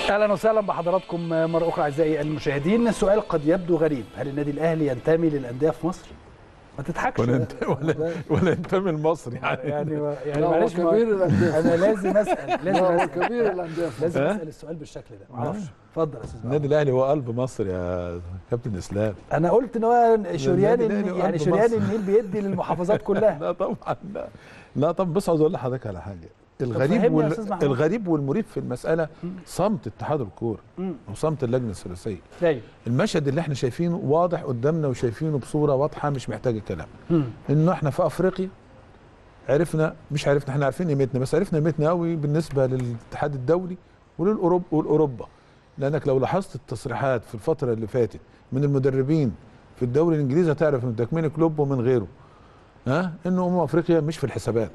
اهلا وسهلا بحضراتكم مره اخرى اعزائي المشاهدين السؤال قد يبدو غريب هل النادي الاهلي ينتمي للانديه في مصر ما تضحكش ولا انت ولا ولا ينتمي المصري يعني يعني يعني لا، هو معلش ما- كبير الأندية. انا لازم اسال لازم لا هو اسال كبير الانديه لازم ها؟ اسال السؤال بالشكل ده ما اعرفش اتفضل يا استاذ النادي الاهلي هو قلب مصر يا كابتن اسلام انا قلت ان هو شريان النادي النيل الأهلي يعني قلب شريان مصر. النيل بيدي للمحافظات كلها لا طبعا لا لا طب بص عاوز اقول لحضرتك على حاجه الغريب فهمني يا وال... أستاذ محمود. الغريب والمريب في المساله مم. صمت اتحاد الكوره مم. وصمت اللجنه الثلاثيه ايوه المشهد اللي احنا شايفينه واضح قدامنا وشايفينه بصوره واضحه مش محتاجه كلام مم. انه احنا في افريقيا عرفنا مش عرفنا احنا عارفين قيمتنا بس عرفنا قيمتنا قوي بالنسبه للاتحاد الدولي وللاوروبا والاوروبا لانك لو لاحظت التصريحات في الفتره اللي فاتت من المدربين في الدوري الانجليزي هتعرف من تكمين كلوب ومن غيره ها انه امم افريقيا مش في الحسابات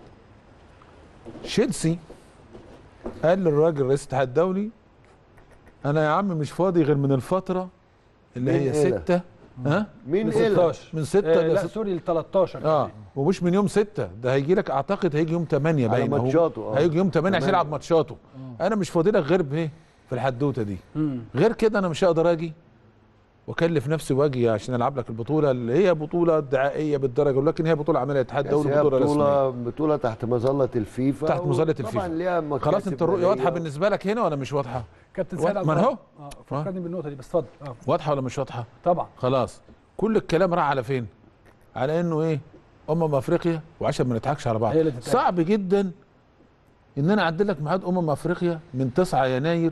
تشيلسي قال للراجل رئيس الاتحاد الدولي انا يا عم مش فاضي غير من الفتره اللي مين هي قالها؟ ستة ها مين من قال 16 من ستة آه ل لا سوري ال 13 اه ومش من يوم ستة ده هيجي لك اعتقد هيجي يوم 8 على باين أهو. ماتشاته، آه. هيجي يوم 8 عشان تمانية. يلعب ماتشاته انا مش فاضي لك غير بايه في الحدوته دي مم. غير كده انا مش هقدر اجي واكلف نفسي واجي عشان العب لك البطوله اللي هي بطوله دعائيه بالدرجه ولكن هي بطوله عمليه اتحاد بس دولي هي بطوله رسميه بطولة بطولة تحت مظلة الفيفا تحت مظلة الفيفا. طبعا ليها مكاسب خلاص انت الرؤيه مالية. واضحه بالنسبه لك هنا ولا مش واضحه كابتن وات- سيد عبد ما أنا الرحمن. أهو. اه فكرني بالنقطه دي بس اتفضل اه واضحه ولا مش واضحه طبعا خلاص كل الكلام راح على فين على انه ايه امم افريقيا وعشان ما نضحكش على بعض هي اللي تتقال. صعب جدا ان انا اعدل لك ميعاد امم افريقيا من 9 يناير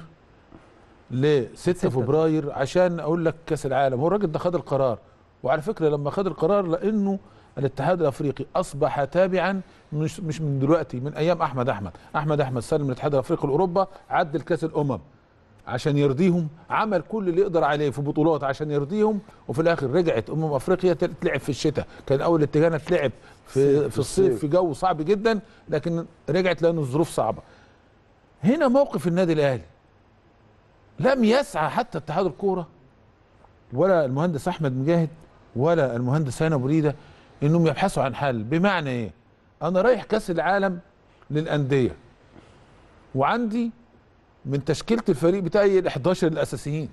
ل 6 ستة. فبراير عشان اقول لك كاس العالم هو الراجل ده خد القرار وعلى فكره لما خد القرار لانه الاتحاد الافريقي اصبح تابعا مش مش من دلوقتي من ايام احمد احمد احمد احمد سلم الاتحاد الافريقي لاوروبا عدل كاس الامم عشان يرضيهم عمل كل اللي يقدر عليه في بطولات عشان يرضيهم وفي الاخر رجعت امم افريقيا تل- تلعب في الشتاء كان اول اتجاهنا تلعب في في الصيف في جو صعب جدا لكن رجعت لان الظروف صعبه هنا موقف النادي الاهلي لم يسعى حتى اتحاد الكوره ولا المهندس احمد مجاهد ولا المهندس هاني ابو ريده انهم يبحثوا عن حل بمعنى ايه انا رايح كاس العالم للانديه وعندي من تشكيله الفريق بتاعي ال 11 الاساسيين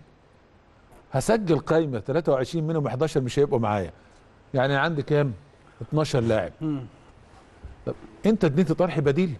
هسجل قايمه 23 منهم 11 مش هيبقوا معايا يعني عندي كام 12 لاعب مم. طب انت اديت طرح بديل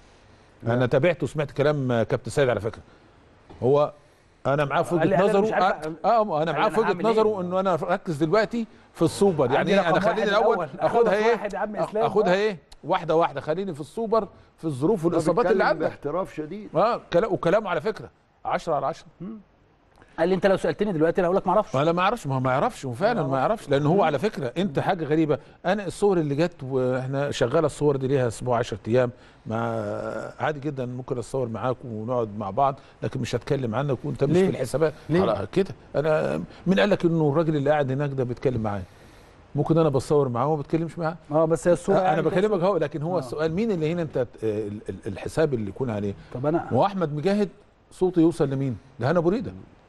انا تابعت وسمعت كلام كابتن سيد على فكره هو انا معاه في قال لي وجهه أنا نظره مش عارف اه آه، انا قال معاه لي في أنا وجهه هعمل إيه؟ نظره انه انا اركز دلوقتي في السوبر يعني عندي ايه رقم انا واحد خليني الاول الأول. اخدها أخلص ايه واحد يا عم إسلام. اخدها آه. ايه واحده واحده خليني في السوبر في الظروف هو والاصابات اللي بيتكلم عندك باحتراف شديد اه كلا- وكلامه على فكره 10 على 10 قال لي انت لو سالتني دلوقتي انا هقول لك ما اعرفش ما لا ما يعرفش ما هو ما يعرفش هو فعلا ما يعرفش لان هو على فكره انت حاجه غريبه انا الصور اللي جت واحنا شغاله الصور دي ليها اسبوع 10 ايام مع عادي جدا ممكن اتصور معاك ونقعد مع بعض لكن مش هتكلم عنك وانت مش ليه؟ في الحسابات ليه؟ على كده انا مين قال لك انه الراجل اللي قاعد هناك ده بيتكلم معايا ممكن انا بتصور معاه وما بتكلمش معاه اه بس هي الصوره انا يعني بكلمك اهو لكن هو آه. السؤال مين اللي هنا انت ت- ال- ال- الحساب اللي يكون عليه طب انا ما هو احمد مجاهد صوته يوصل لمين ده هنا بريده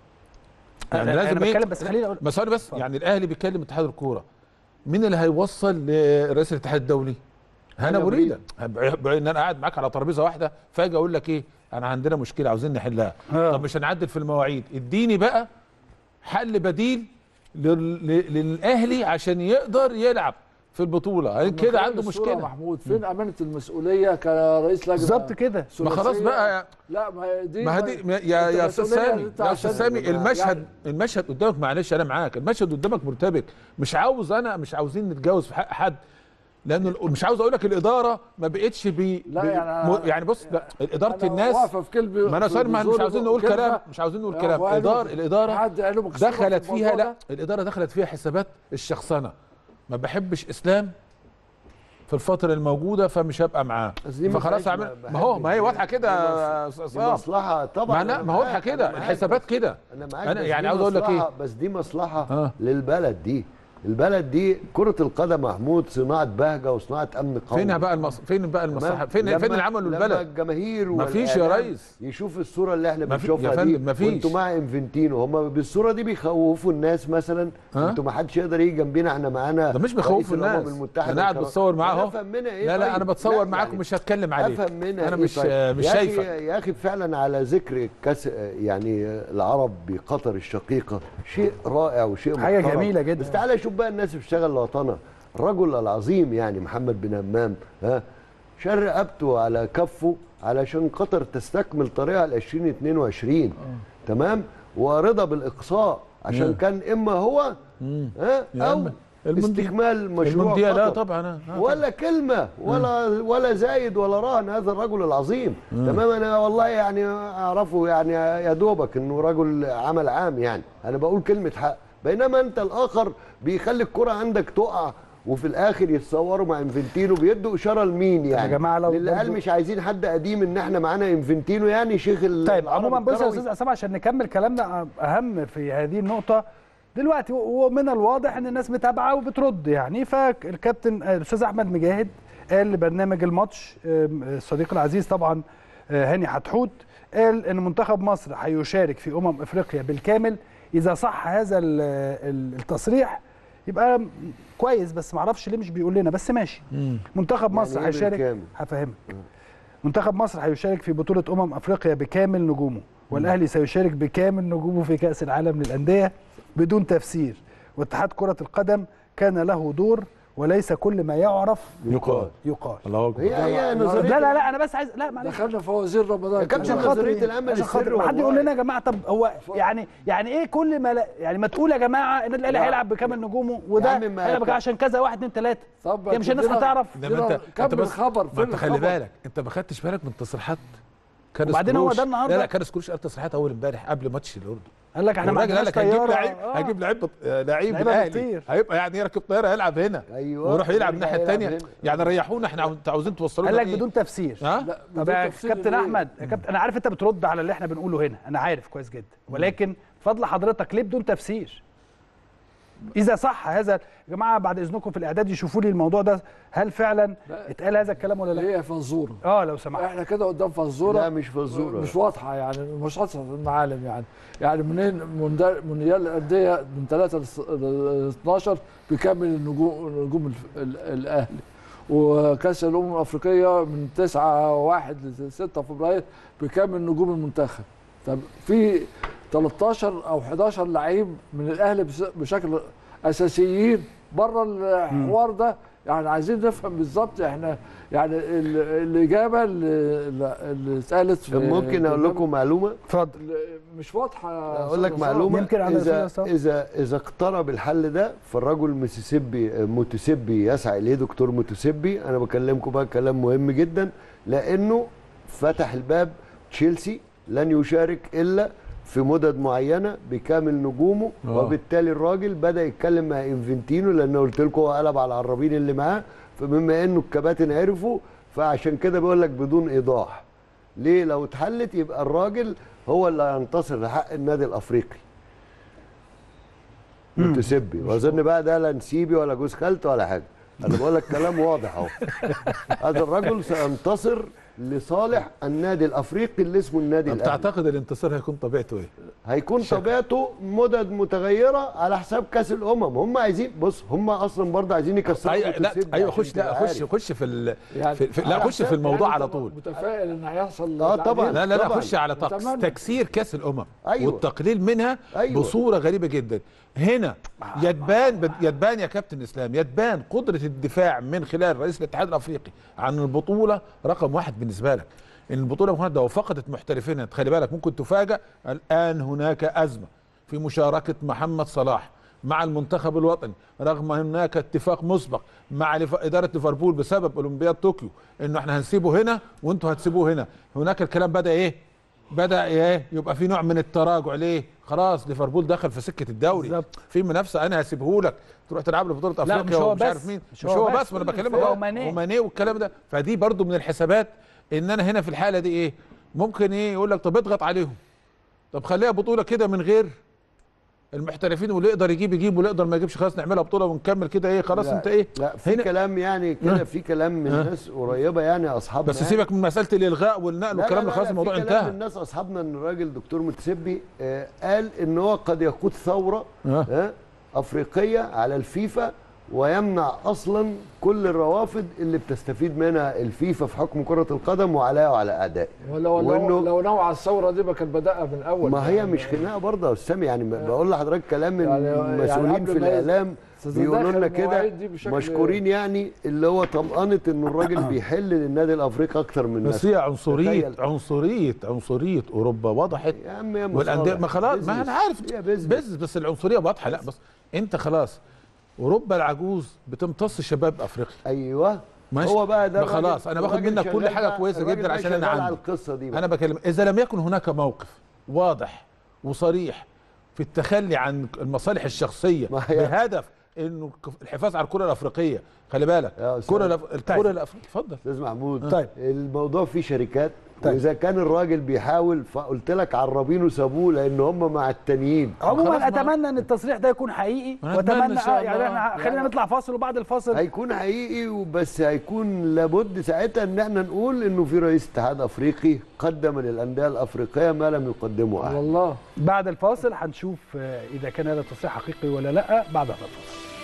يعني أنا- لازم أنا ايه بتكلم بس خليني اقول بس ثواني بس اتفضل. يعني الاهلي بيتكلم اتحاد الكوره مين اللي هيوصل لرئيس الاتحاد الدولي؟ هنا هنا بريده ان انا قاعد معاك على ترابيزه واحده فاجي اقول لك ايه انا عندنا مشكله عاوزين نحلها آه. طب مش هنعدل في المواعيد اديني بقى حل بديل لل- لل- للاهلي عشان يقدر يلعب في البطوله يعني كده عنده الصورة يا مشكله محمود فين امانه المسؤوليه كرئيس لجنه بالظبط كده ما خلاص ثلاثية؟ بقى لا ما هي دي ما هدي ما- يا أنت يا استاذ مسؤولية سامي أنت يا استاذ عشان- سامي يعني- المشهد المشهد قدامك معلش انا معاك المشهد قدامك مرتبك مش عاوز انا مش عاوزين نتجاوز في حق حد لان ال- مش عاوز اقول لك الاداره ما بقتش بي لا بي- يعني م- يعني بص لا اداره أنا الناس واقفة في كلمه ما انا سوري ما مش عاوزين نقول كلام مش عاوزين نقول كلام اداره الاداره حد قال له مكسورة في دخلت فيها الموضوع لا الاداره دخلت فيها حسابات الشخصنه ما بحبش اسلام في الفتره الموجوده فمش هبقى معاه بس دي ما فخلاص فيهاش اعمل ما ما هو ما هي بحبش. واضحه كده يا دي أستاذ عصام. مصلحه طبعا ما انا أنا ما هو واضحه معاك، كده أنا معاك. الحسابات كده انا معاك أنا بس يعني دي عاوز أقول لك مصلحة- إيه؟ بس دي مصلحه آه. للبلد دي البلد دي كره القدم محمود صناعه بهجه وصناعه امن قومي فين بقى المص... فين بقى المصلحه تمام؟ فين لما- فين العمل لما والبلد الجماهير مفيش يا والإعلام ريس. يشوف الصوره اللي احنا مفي- بنشوفها يا دي فندم، مفيش. وانتوا مع انفنتينو هم بالصوره دي بيخوفوا الناس مثلا ها؟ انتوا ما حدش يقدر يجي جنبينا احنا معانا ده مش رئيس بيخوفوا الأمم الناس المتحده انا قاعد الكرام. بتصور معاه أنا اهو افهم منها ايه لا لا طيب؟ انا بتصور لا معاك يعني ومش هتكلم عليك افهم منها انا إيه مش طيب؟ مش يا أخي- شايفك يا اخي فعلا على ذكر كاس يعني العرب بقطر الشقيقه شيء رائع وشيء حاجة محترم. جميلة جدا. بس تعالى شوف بقى الناس بتشتغل لوطنها الرجل العظيم يعني محمد بن همام ها شر رقبته على كفه علشان قطر تستكمل طريقها ل 2022 تمام ورضا بالاقصاء عشان مم. كان اما هو ها يا او عم، الموندي- استكمال مشروع المونديال لا قطر. طبعا آه، آه، ولا كلمة ولا ولا زايد ولا رهن هذا الرجل العظيم تمام انا والله يعني اعرفه يعني يا دوبك انه رجل عمل عام يعني انا بقول كلمة حق بينما انت الاخر بيخلي الكرة عندك تقع وفي الاخر يتصوروا مع انفنتينو بيدوا اشاره لمين يعني جماعة لو للي قال برضو- مش عايزين حد قديم ان احنا معانا انفنتينو يعني شيخ ال- طيب العرب عموما بص يا الكروي. استاذ اسامه عشان نكمل كلامنا اهم في هذه النقطه دلوقتي ومن الواضح ان الناس متابعه وبترد يعني فالكابتن آه، الاستاذ احمد مجاهد قال لبرنامج الماتش آم، الصديق العزيز طبعا آه، هاني حتحوت قال ان منتخب مصر هيشارك في امم افريقيا بالكامل اذا صح هذا ال- ال- التصريح يبقى كويس بس معرفش ليه مش بيقول لنا بس ماشي منتخب يعني مصر إيه هيشارك بالكامل؟ هفهمك منتخب مصر هيشارك في بطولة أمم أفريقيا بكامل نجومه والأهلي سيشارك بكامل نجومه في كأس العالم للأندية بدون تفسير واتحاد كرة القدم كان له دور وليس كل ما يعرف يقال يقال الله اكبر هي هي لا، نظريه لا لا لا أنا بس عايز لا معلش دخلنا في وزير رمضان يا كابتن كمان. عشان نظرية خاطري الأمل عشان خاطري السر ما حد يقول والله. لنا يا جماعه طب هو يعني يعني ايه كل ما لا يعني ما تقول يا جماعه ان الاهلي لا. هيلعب بكامل نجومه وده يا عم ما- هيلعب بكامل عشان كذا واحد اثنين ثلاثه طب هي مش الناس تدينا- هتعرف انما انت كمل انت بس الخبر، ما فين انت خلي الخبر؟ بالك انت ما خدتش بالك من تصريحات كان وبعدين هو سكروش- ده النهاردة؟ لا لا كان سكروش قال تصريحات اول امبارح قبل ماتش الاردن قال لك احنا ما الراجل قال عندناش لك هيجيب طياره لعيب آه. هيجيب لعيب بط- آه، لعيب لعيبة الاهلي بتطير. هيبقى يعني يركب طياره يلعب هنا أيوة. ويروح يلعب يرجع الناحيه يلعب الثانيه هنا. يعني ريحونا احنا عاوز- انتوا عاوزين توصلوا قال لنا لك إيه؟ بدون تفسير ها لا طب بدون يا تفسير كابتن ليه؟ احمد يا كابتن انا عارف انت بترد على اللي احنا بنقوله هنا انا عارف كويس جدا ولكن فضل حضرتك ليه بدون تفسير اذا صح هذا يا جماعه بعد اذنكم في الاعداد يشوفوا لي الموضوع ده هل فعلا لا. اتقال هذا الكلام ولا لا هي فزوره اه لو سمحت احنا كده قدام فزوره لا مش فزوره مش واضحه يعني مش واضحه في المعالم يعني يعني منين مونديال مونديال الانديه من 3 ل 12 بيكمل النجوم نجوم الف- ال- الاهلي وكاس الامم الافريقيه من 9 1 ل 6 فبراير بيكمل نجوم المنتخب طب في 13 او 11 لعيب من الاهلي بس- بشكل اساسيين بره الحوار ده يعني عايزين نفهم بالظبط احنا يعني ال- الاجابه اللي اللي اتقالت في طب ممكن اقول لكم معلومه اتفضل مش واضحه يا اقول لك أستاذ معلومه يمكن على اذا أساس- اذا اذا اقترب الحل ده فالرجل ميسيسيبي متسبي يسعى اليه دكتور متسبي انا بكلمكم بقى كلام مهم جدا لانه فتح الباب تشيلسي لن يشارك الا في مدد معينه بكامل نجومه آه. وبالتالي الراجل بدا يتكلم مع انفنتينو لان قلت لكم هو قلب على العرابين اللي معاه فبما انه الكباتن عرفوا فعشان كده بقول لك بدون ايضاح ليه لو اتحلت يبقى الراجل هو اللي هينتصر لحق النادي الافريقي متسبي واظن بقى ده لا نسيبي ولا جوز خالته ولا حاجه انا بقول لك كلام واضح اهو هذا الرجل سينتصر لصالح النادي الافريقي اللي اسمه النادي طب الاهلي تعتقد الانتصار هيكون طبيعته ايه؟ هيكون طبيعته مدد متغيره على حساب كاس الامم هم عايزين بص هم اصلا برضه عايزين يكسروا أيوة لا متسبي ايوه عشان خش لا تبقى خش عارف. خش في ال... يعني في, في على لا خش حساب- في الموضوع يعني على أنت طول متفائل ان هيحصل آه طبعاً. لا لا لا طبعاً. خش على تقص أتمنى. تكسير كاس الامم أيوة. والتقليل منها أيوة. بصوره غريبه جدا هنا يتبان يتبان يا كابتن اسلام يتبان قدره الدفاع من خلال رئيس الاتحاد الافريقي عن البطوله رقم واحد بالنسبه لك ان البطوله رقم واحد لو فقدت محترفينها خلي بالك ممكن تفاجأ الان هناك ازمه في مشاركه محمد صلاح مع المنتخب الوطني رغم هناك اتفاق مسبق مع لف- اداره ليفربول بسبب اولمبياد طوكيو انه احنا هنسيبه هنا وانتوا هتسيبوه هنا هناك الكلام بدا ايه بدا ايه يبقى في نوع من التراجع ليه خلاص ليفربول دخل في سكه الدوري بالظبط. في منافسه انا هسيبه لك تروح تلعب له بطوله افريقيا مش هو ومش عارف بس. مين مش مش, هو هو بس. بس ما انا بكلمك هو أهو. وماني. وماني والكلام ده فدي برضو من الحسابات ان انا هنا في الحاله دي ايه ممكن ايه يقول لك طب اضغط عليهم طب خليها بطوله كده من غير المحترفين واللي يقدر يجيب يجيب واللي يقدر ما يجيبش خلاص نعملها بطوله ونكمل كده ايه خلاص لا، انت ايه لا في هنا- كلام يعني كده في كلام من ها؟ ناس قريبه يعني اصحابنا بس يعني. سيبك من مساله الالغاء والنقل لا والكلام لا ده خلاص لا، الموضوع في كلام من انتهى الناس اصحابنا ان الراجل دكتور متسبي آه قال ان هو قد يقود ثوره آه. آه افريقيه على الفيفا ويمنع اصلا كل الروافد اللي بتستفيد منها الفيفا في حكم كره القدم وعليها وعلى اعدائها ولو لو, وإنه- لو نوع الثوره دي ما كان بدأها من اول ما هي يعني مش خناقه برضه يا استاذ يعني بقول لحضرتك كلام من يعني- يعني مسؤولين قبل في ما يز- الاعلام تتدخل بيقولوا لنا كده المواعيد دي بشكل- مشكورين يعني اللي هو طمأنة انه الراجل بيحل للنادي الافريقي اكتر من بس نفسه هي عنصريه تخيل. عنصريه عنصريه اوروبا وضحت يا عم يا والانديه ما خلاص ما انا عارف يا بيزنس بس بس العنصريه واضحه لا بس انت خلاص اوروبا العجوز بتمتص شباب افريقيا ايوه ماشي. هو بقى ده ما خلاص، الراجل- أنا باخد الراجل منك كل شغال حاجة بقى- كويسة الراجل جدا بقى عشان أنا شغال عندي. على القصه دي بقى. انا بكلم اذا لم يكن هناك موقف واضح وصريح في التخلي عن المصالح الشخصيه ما هي- بهدف انه الحفاظ على الكره الافريقيه خلي بالك يا أستاذ. الكره الأف- الكره الافريقيه اتفضل استاذ محمود طيب. الموضوع فيه شركات طيب. واذا كان الراجل بيحاول فقلت لك عربينه سابوه لان هم مع التانيين خلاص عموما ما- اتمنى ان التصريح ده يكون حقيقي أنا أتمنى واتمنى إن شاء آه، يعني الله. احنا خلينا يعني- نطلع فاصل وبعد الفاصل هيكون حقيقي وبس هيكون لابد ساعتها ان احنا نقول انه في رئيس اتحاد افريقي قدم للانديه الافريقيه ما لم يقدمه احد والله بعد الفاصل هنشوف آه، اذا كان هذا التصريح حقيقي ولا لا بعد هذا الفاصل